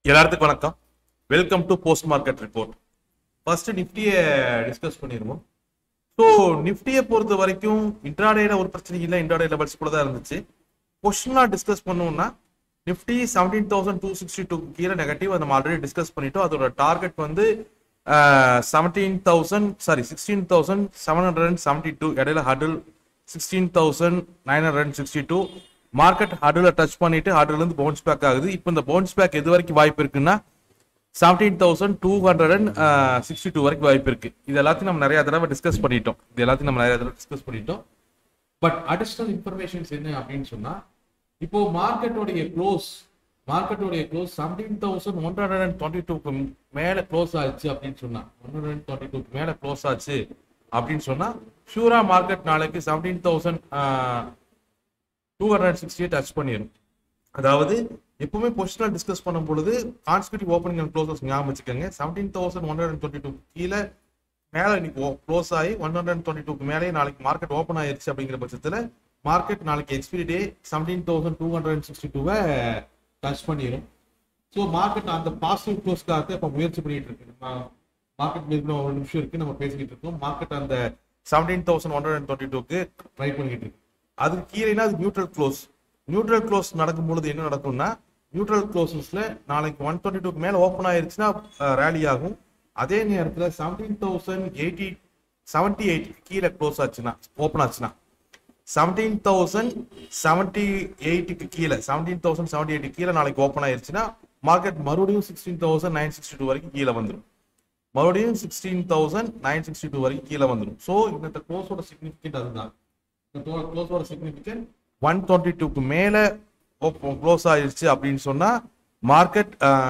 எல்லாத்துக்கும் வணக்கம் welcome to post market report first நிஃப்டியை டிஸ்கஸ் பண்ணிடுவோம் ஸோ நிஃப்டியை பொறுத்த வரைக்கும் இன்ட்ராடேல ஒரு பிரச்சனை இல்லை இன்ட்ராடே லெவல்ஸ் கூட தான் இருந்துச்சு கொஸ்டினாக டிஸ்கஸ் பண்ணோம்னா Nifty seventeen thousand two sixty two கீழே நெகட்டிவ் நம்ம ஆல்ரெடி டிஸ்கஸ் பண்ணிட்டோம் அதோட டார்கெட் வந்து seventeen thousand sorry sixteen thousand seven hundred and seventy two இடையில hurdle sixteen thousand nine hundred and sixty two market hurdle touch பண்ணிட்டு hurdle இருந்து bounce back ஆகுது இப்போ இந்த பவுன்ஸ் பேக் எது வரைக்கும் வாய்ப்பு இருக்குன்னா seventeen thousand two hundred and sixty two வரைக்கும் வாய்ப்பு இருக்கு இது எல்லாத்தையும் நம்ம நிறைய தடவை டிஸ்கஸ் பண்ணிட்டோம் இது எல்லாத்தையும் நம்ம நிறைய தடவை டிஸ்கஸ் பண்ணிட்டோம் பட் அடிஷனல் இன்ஃபர்மேஷன்ஸ் என்ன அப்படின்னு சொன்னா இப்போ மார்க்கெட்டோடைய க்ளோஸ் மார்க்கெட்டோடைய close seventeen thousand one hundred and twenty டூக்கு மேல க்ளோஸ் ஆச்சு அப்படின்னு சொன்னா ஒன் ஹண்ட்ரட் அண்ட் டுவெண்ட்டி டூக்கு மேல க்ளோஸ் ஆச்சு அப்படின்னு சொன்னா ஷூரா மார்க்கெட் நாளைக்கு செவன்டீன் தௌசண்ட் டூ ஹண்ட்ரட் சிக்ஸ்டியை டச் பண்ணிடும் அதாவது எப்பவுமே பொசிஷனல் டிஸ்கஸ் பண்ணும் பொழுது கான்ஸ்கியூட்டிவ் ஓப்பனிங் அண்ட் க்ளோசஸ் ஞாபகம் வச்சுக்கோங்க seventeen thousand one hundred twenty two கீழே மேலே இன்னைக்கு க்ளோஸ் ஆகி ஒன் ஹண்ட்ரட் டுவெண்ட்டி டூக்கு மேலே நாளைக்கு மார்க்கெட் ஓப்பன் ஆயிருச்சு அப்படிங்கிற பட்சத்தில் மார்க்கெட் நாளைக்கு expiry day seventeen thousand two hundred sixty டூவை டச் பண்ணிடும் ஸோ மார்க்கெட் அந்த பாசிட்டிவ் க்ளோஸ்க்காக இப்போ முயற்சி பண்ணிட்டு இருக்கு நம்ம மார்க்கெட் மீது ஒரு நிமிஷம் இருக்கு நம்ம பேசிக்கிட்டு இருக்கோம் மார்க்கெட் அந்த seventeen thousand one hundred twenty டூக்கு ட்ரை பண்ணிக்கிட்டு இருக்கு அதுக்கு கீழேனா அது நியூட்ரல் க்ளோஸ் நியூட்ரல் க்ளோஸ் நடக்கும் பொழுது என்ன நடக்கும்னா நியூட்ரல் க்ளோசஸ்ல நாளைக்கு ஒன் டுவெண்ட்டி டூக்கு மேல ஓப்பன் ஆயிருச்சுன்னா ரேலி ஆகும் அதே நேரத்தில் seventeen thousand eighty seventy eight கீழே க்ளோஸ் ஆச்சுன்னா ஓப்பன் ஆச்சுன்னா செவன்டீன் தௌசண்ட் செவன்டி எயிட்டுக்கு கீழே செவன்டீன் தௌசண்ட் செவன்டி எயிட் கீழே நாளைக்கு ஓப்பன் ஆயிருச்சுன்னா மார்க்கெட் மறுபடியும் sixteen thousand nine sixty two வரைக்கும் கீழே வந்துடும் மறுபடியும் sixteen thousand nine sixty two வரைக்கும் கீழே வந்துடும் ஸோ இந்த க்ளோஸோட சிக்னிஃபிகண்ட் அதுதான் க்ளோஸோட சிக்னிஃபிகண்ட் ஒன் டுவெண்ட்டி டூக்கு மேலே க்ளோஸ் ஆயிடுச்சு அப்படின்னு சொன்னா மார்க்கெட்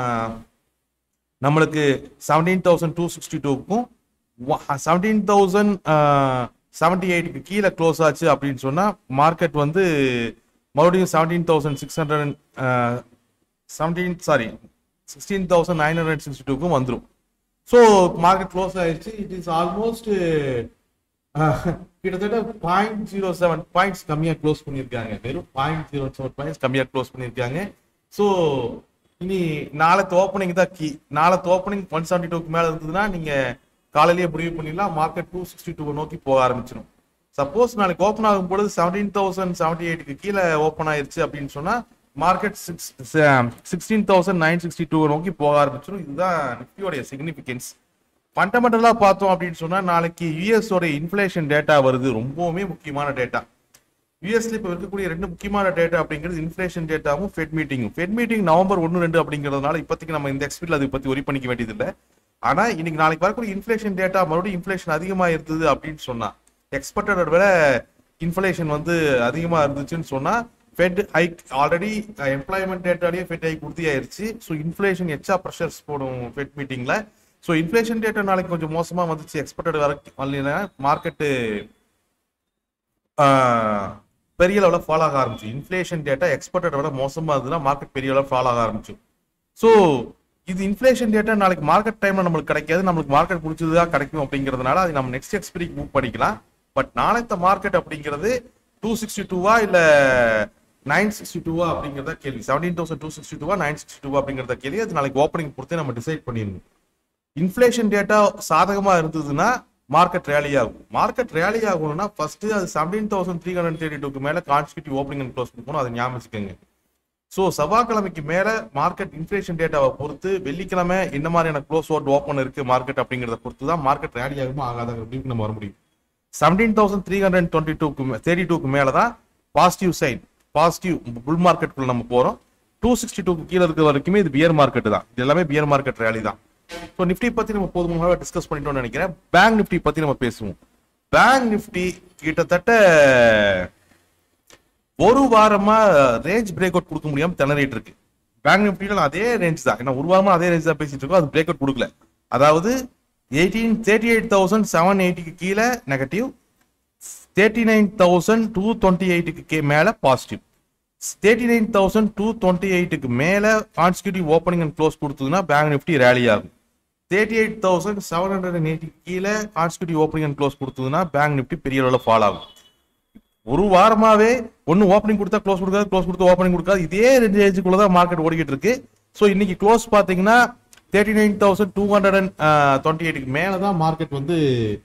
நம்மளுக்கு செவன்டீன் தௌசண்ட் டூ சிக்ஸ்டி டூக்கும் செவன்டீன் தௌசண்ட் செவன்டி எயிட்டுக்கு கீழே க்ளோஸ் ஆச்சு அப்படின்னு சொன்னா மார்க்கெட் வந்து மறுபடியும் seventeen thousand six hundred seventeen sorry sixteen thousand nine hundred sixty டூக்கும் வந்துடும் ஸோ மார்க்கெட் க்ளோஸ் ஆயிடுச்சு இட் இஸ் ஆல்மோஸ்ட் கிட்டத்தட்ட பாயிண்ட் ஜீரோ செவன் பாயிண்ட்ஸ் கம்மியாக க்ளோஸ் பண்ணியிருக்காங்க வெறும் பாயிண்ட் ஜீரோ செவன் பாயிண்ட்ஸ் கம்மியாக க்ளோஸ் பண்ணியிருக்காங்க ஸோ இனி நாளைக்கு ஓப்பனிங் தான் கீ நாளைக்கு ஓப்பனிங் ஒன் செவன்டி டூக்கு மேலே இருந்ததுன்னா நீங்கள் காலையிலேயே முடிவு பண்ணிடலாம் மார்க்கெட் டூ சிக்ஸ்டி டூ நோக்கி போக ஆரம்பிச்சிடும் சப்போஸ் நாளைக்கு ஓப்பன் ஆகும் பொழுது செவன்டீன் தௌசண்ட் செவன்டி எயிட்டுக்கு கீழே ஓப்பன் ஆயிருச்சு அப்படின்னு சொன்னால் market six sixteen thousand nine sixty two நோக்கி போக ஆரம்பிச்சிடும் இதுதான் நிஃப்டியோடைய சிக்னிஃபிகன்ஸ் ஃபண்டமெண்டலா பார்த்தோம் அப்படின்னு சொன்னா நாளைக்கு யூஎஸ் ஓட இன்ஃபிளேஷன் டேட்டா வருது ரொம்பவுமே முக்கியமான டேட்டா யூஎஸ்ல இப்போ இருக்கக்கூடிய ரெண்டு முக்கியமான டேட்டா அப்படிங்கிறது இன்ஃபிளேஷன் டேட்டாவும் ஃபெட் மீட்டிங்கும் ஃபெட் மீட்டிங் நவம்பர் ஒன்று ரெண்டு அப்படிங்கிறதுனால இப்போதைக்கு நம்ம இந்த எக்ஸ்பீரியல் அதை பத்தி ஒரி பண்ணிக்க வேண்டியதில்லை ஆனா இன்னைக்கு நாளைக்கு வரக்கூடிய இன்ஃபிளேஷன் டேட்டா மறுபடியும் இன்ஃபிளேஷன் அதிகமா இருந்தது அப்படின்னு சொன்னா எக்ஸ்பெக்டட் விட இன்ஃபிளேஷன் வந்து அதிகமா இருந்துச்சுன்னு சொன்னா ஃபெட் ஹைக் ஆல்ரெடி எம்ப்ளாய்மெண்ட் டேட்டாலேயே ஃபெட் ஹைக் உறுதியாயிருச்சு ஸோ இன்ஃபிளேஷன் எச்சா ப்ரெஷர்ஸ் போடும் ஃபெட் மீட்டிங்ல ஸோ இன்ஃபிளேஷன் டேட்டா நாளைக்கு கொஞ்சம் மோசமா வந்துச்சு எக்ஸ்பெக்டட் வர மார்க்கெட்டு பெரிய லெவலில் ஃபாலோ ஆக ஆரம்பிச்சு இன்ஃபிளேஷன் டேட்டா எக்ஸ்பெக்டட் விட மோசமா இருந்ததுன்னா மார்க்கெட் பெரிய லெவலில் ஃபாலோ ஆக ஆரம்பிச்சு ஸோ இது இன்ஃபிளேஷன் டேட்டா நாளைக்கு மார்க்கெட் டைம்ல நம்மளுக்கு கிடைக்காது நம்மளுக்கு மார்க்கெட் பிடிச்சதுதான் கிடைக்கும் அப்படிங்கிறதுனால அது நம்ம நெக்ஸ்ட் எக்ஸ்பிரிக்கு மூவ் பண்ணிக்கலாம் பட் நாளைத்த மார்க்கெட் அப்படிங்கிறது டூ சிக்ஸ்டி டூவா இல்ல நைன் சிக்ஸ்டி டூவா அப்படிங்கிறத கேள்வி செவன்டீன் தௌசண்ட் டூ சிக்ஸ்டி டூவா நைன் சிக்ஸ்டி டூவா அப்படிங்கிறத கேள்வி அது நாளைக்கு ஓப்பனிங் பொறுத்தே நம்ம டிசைட் பண்ணிடணும் இன்ஃபிளேஷன் டேட்டா சாதகமா இருந்ததுன்னா மார்க்கெட் ரேலி ஆகும் மார்க்கெட் ரேலி ஆகணும்னா ஃபர்ஸ்ட் அது seventeen thousand three hundred thirty டூக்கு மேல கான்ஸ்டியூட்டிவ் ஓப்பனிங் அண்ட் க்ளோஸ் கொடுக்கணும் அதை ஞாபகம் வச்சுக்கோங்க ஸோ செவ்வாய்க்கிழமைக்கு மேல மார்க்கெட் இன்ஃபிளேஷன் டேட்டாவை பொறுத்து வெள்ளிக்கிழமை என்ன மாதிரியான க்ளோஸ் ஓட் ஓப்பன் இருக்கு மார்க்கெட் அப்படிங்கிறத பொறுத்து தான் மார்க்கெட் ரேலி ஆகுமா ஆகாத அப்படின்னு நம்ம வர முடியும் seventeen thousand three hundred twenty டூக்கு தேர்ட்டி டூக்கு மேல தான் பாசிட்டிவ் சைன் பாசிட்டிவ் புல் மார்க்கெட்டுக்குள்ள நம்ம போறோம் டூ சிக்ஸ்டி டூக்கு கீழே இருக்க வரைக்குமே இது பியர் மார்க்கெட் தான் இது எல்லாமே பியர் மார்க்கெட் ரேலி தான் ஸோ நிஃப்டி பத்தி நம்ம போதுமாக டிஸ்கஸ் பண்ணிட்டோம்னு நினைக்கிறேன் பேங்க் நிஃப்டி பத்தி நம்ம பேசுவோம் பேங்க் நிஃப்டி கிட்டத்தட்ட ஒரு வாரமா ரேஞ்ச் பிரேக் அவுட் கொடுக்க முடியாம திணறிட்டு இருக்கு பேங்க் நிஃப்டியில அதே ரேஞ்ச் தான் ஏன்னா ஒரு வாரமா அதே ரேஞ்ச் தான் பேசிட்டு இருக்கோம் அது பிரேக் அவுட் கொடுக்கல அதாவது eighteen thirty eight thousand seven எயிட்டிக்கு கீழே negative thirty nine thousand two twenty எயிட்டுக்கு கே மேல positive thirty nine thousand two twenty எயிட்டுக்கு மேல கான்ஸ்டியூட்டிவ் ஓப்பனிங் அண்ட் க்ளோஸ் கொடுத்ததுன்னா பேங்க் நிஃப்டி ரேலி ஆகும் thirty eight thousand seven hundred and eighty கீழே கான்ஸ்டியூட்டிவ் ஓப்பனிங் அண்ட் க்ளோஸ் கொடுத்ததுன்னா பேங்க் நிஃப்டி பெரிய அளவில் ஃபால் ஆகும் ஒரு வாரமாவே ஒன்னு ஓப்பனிங் கொடுத்தா க்ளோஸ் கொடுக்காது க்ளோஸ் கொடுத்தா ஓப்பனிங் கொடுக்காது இதே ரெண்டு ஏஜுக்குள்ள தான் மார்க்கெட் ஓடிக்கிட்டு இருக்கு ஸோ இன்னைக்கு க்ளோஸ் பார்த்தீங்கன்னா thirty nine thousand two hundred and twenty எயிட்டுக்கு மேலே தான் மார்க்கெட் வந்து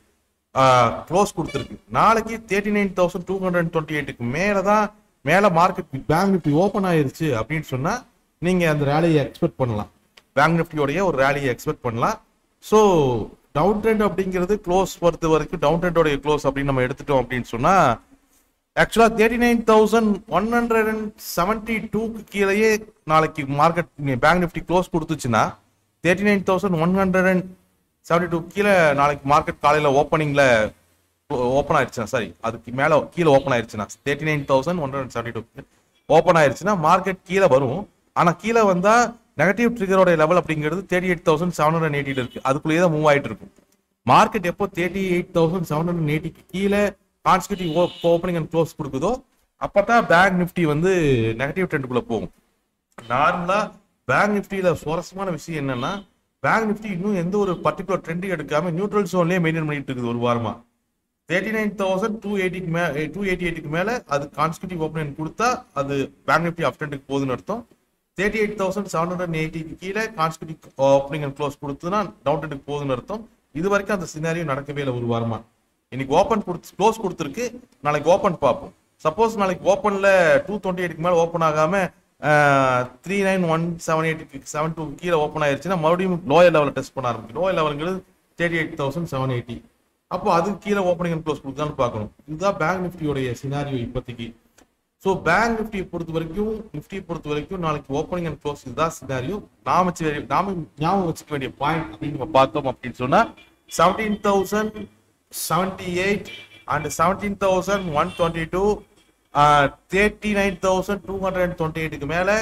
க்ளோஸ் கொடுத்துருக்கு நாளைக்கு thirty nine thousand two hundred twenty எயிட்டுக்கு மேலே தான் மேலே மார்க்கெட் பேங்க் நிஃப்டி ஓப்பன் ஆயிருச்சு அப்படின்னு சொன்னால் நீங்கள் அந்த ரேலியை எக்ஸ்பெக்ட் பண்ணலாம் பேங்க் நிஃப்டியோடைய ஒரு ரேலியை எக்ஸ்பெக்ட் பண்ணலாம் ஸோ டவுன் ட்ரெண்ட் அப்படிங்கிறது க்ளோஸ் பொறுத்த வரைக்கும் டவுன் ட்ரெண்டோடைய க்ளோஸ் அப்படின்னு நம்ம எடுத்துட்டோம் அப்படின்னு சொன்னால் ஆக்சுவலாக thirty nine thousand one hundred and seventy டூக்கு கீழேயே நாளைக்கு மார்க்கெட் பேங்க் நிஃப்டி க்ளோஸ் கொடுத்துச்சுன்னா thirty nine thousand one hundred and seventy two கீழே நாளைக்கு மார்க்கெட் காலையில் ஓப்பனிங்கில் ஓப்பன் ஆயிடுச்சுன்னா சாரி அதுக்கு மேலே கீழே ஓப்பன் ஆயிடுச்சுன்னா thirty nine thousand one hundred seventy two open ஆயிடுச்சுன்னா மார்க்கெட் கீழே வரும் ஆனால் கீழே வந்தால் நெகட்டிவ் ட்ரிகரோட லெவல் அப்படிங்கிறது thirty eight thousand seven hundred எயிட்டியில் இருக்கு அதுக்குள்ளேயே தான் மூவ் ஆயிட்டு இருக்கும் மார்க்கெட் எப்போ thirty eight thousand seven hundred எயிட்டிக்கு கீழே கான்ஸ்டியூட்டிவ் ஓப்பனிங் அண்ட் க்ளோஸ் கொடுக்குதோ அப்பதான் பேங்க் நிஃப்டி வந்து நெகட்டிவ் ட்ரெண்டுக்குள்ள போகும் நார்மலா பேங்க் நிஃப்டியில சுவாரஸ்யமான விஷயம் என்னன்னா பேங்க் நிஃப்டி இன்னும் எந்த ஒரு பர்டிகுலர் ட்ரெண்டும் எடுக்காம நியூட்ரல் ஜோன்லயே மெயின்டைன் பண்ணிட்டு இருக்குது ஒரு வாரமா தேர்ட்டி நைன் தௌசண்ட் டூ எயிட்டிக்கு மே டூ எயிட்டி எயிட்டுக்கு மேல அது கான்ஸ்டியூட்டிவ் ஓப்பனிங் கொடுத்தா அது பேங்க் நிஃப்டி அப் ட்ரெண்டுக்கு போகுதுன்னு அர்த்தம் thirty eight thousand seven hundred எயிட்டிக்கு கீழே கான்ஸ்டியூட்டிவ் ஓப்பனிங் அண்ட் க்ளோஸ் கொடுத்துனா டவுன் ட்ரெண்டுக்கு போகுதுன்னு அர்த்தம் இது வரைக்கும் அந்த சினாரியோ நடக்கவே இல்லை ஒரு வாரமா இன்னைக்கு ஓப்பன் கொடுத்து க்ளோஸ் கொடுத்துருக்கு நாளைக்கு ஓப்பன் பார்ப்போம் சப்போஸ் நாளைக்கு ஓப்பன்ல டூ டுவெண்ட்டி எயிட்டுக்கு மேலே ஓப்பன் ஆகாம த்ரீ நைன் ஒன் செவன் எயிட்டுக்கு செவன் டூ கீழே ஓப்பன் ஆயிருச்சுன்னா மறுபடியும் லோயர் லெவலில் டெஸ்ட் பண்ண ஆரம்பிக்கும் லோயர் லெவலுங்கிறது thirty eight thousand seven eighty அப்போ அதுக்கு கீழே ஓப்பனிங் அண்ட் க்ளோஸ் கொடுத்தான்னு பார்க்கணும் இதுதான் பேங்க் நிஃப்டியோடைய சினாரியோ இப்போதைக்கு ஸோ பேங்க் நிஃப்டியை பொறுத்த வரைக்கும் நிஃப்டியை பொறுத்த வரைக்கும் நாளைக்கு ஓப்பனிங் அண்ட் க்ளோஸ் இதுதான் சினாரியோ நாம வச்சு நாம ஞாபகம் வச்சுக்க வேண்டிய பாயிண்ட் அப்படின்னு நம்ம பார்த்தோம் அப்படின்னு சொன்னா seventeen thousand seventy eight and seventeen thousand one twenty two thirty nine thousand two hundred and twenty எயிட்டுக்கு மேலே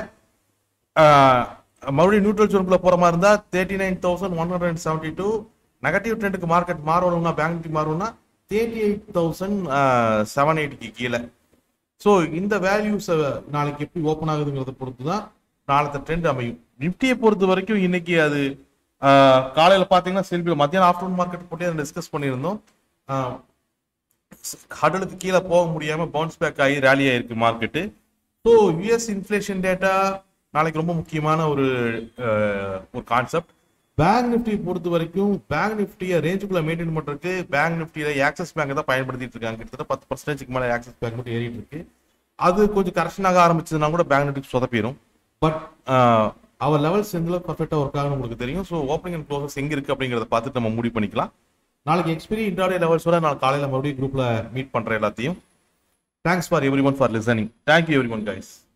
மறுபடியும் நியூட்ரல் ஜோனுக்குள்ள போற மாதிரி இருந்தா thirty nine thousand one hundred and seventy two negative ட்ரெண்டுக்கு மார்க்கெட் மாறணும்னா பேங்க் நிஃப்டி மாறணும்னா தேர்ட்டி எயிட் தௌசண்ட் செவன் எயிட்டிக்கு கீழே ஸோ இந்த வேல்யூஸ் நாளைக்கு எப்படி ஓப்பன் ஆகுதுங்கிறத பொறுத்து தான் நாளைக்கு ட்ரெண்ட் அமையும் நிஃப்டியை பொறுத்த வரைக்கும் இன்னைக்கு அது ஆஹ், காலையில பாத்தீங்கன்னா செல்பி மத்தியானம் ஆஃப்டர்நூன் மார்க்கெட் போட்டு அதை டிஸ்கஸ் பண்ணியிருந்தோம் ஹடலுக்கு கீழே போக முடியாம பவுன்ஸ் பேக் ஆகி ரேலி ஆயிருக்கு market so US inflation data நாளைக்கு ரொம்ப முக்கியமான ஒரு ஆஹ், ஒரு கான்செப்ட் பேங்க் நிஃப்டி பொறுத்த வரைக்கும் பேங்க் நிஃப்டியை ரேஞ்சுக்குள்ள மெயின்டைன் பண்றதுக்கு பேங்க் நிஃப்டியில ஆக்சஸ் பேங்க் தான் பயன்படுத்திட்டு இருக்காங்க கிட்டத்தட்ட பத்து பர்சன்டேஜ்க்கு மேல ஆக்சஸ் பேங்க் மட்டும் ஏறிட்டு இருக்கு அது கொஞ்சம் கரெக்ஷன் ஆக ஆரம்பிச்சதுன்னா கூட பேங்க் நிஃப்டி சொதப்பிடும் பட் அவர் லெவல்ஸ் எந்த அளவுக்கு பர்ஃபெக்டா ஒர்க் ஆகும் உங்களுக்கு தெரியும் ஸோ ஓப்பனிங் அண்ட் க்ளோசஸ் எங்க இருக்கு அப்படிங்கறத பார்த்துட்டு நம்ம முடிவு பண்ணிக்கலாம் நாளைக்கு எக்ஸ்பீரி இன்டர்டே லெவல்ஸோட நான் காலையில மறுபடியும் குரூப்ல மீட் பண்றேன் எல்லாத்தையும் thanks for everyone for listening thank you everyone guys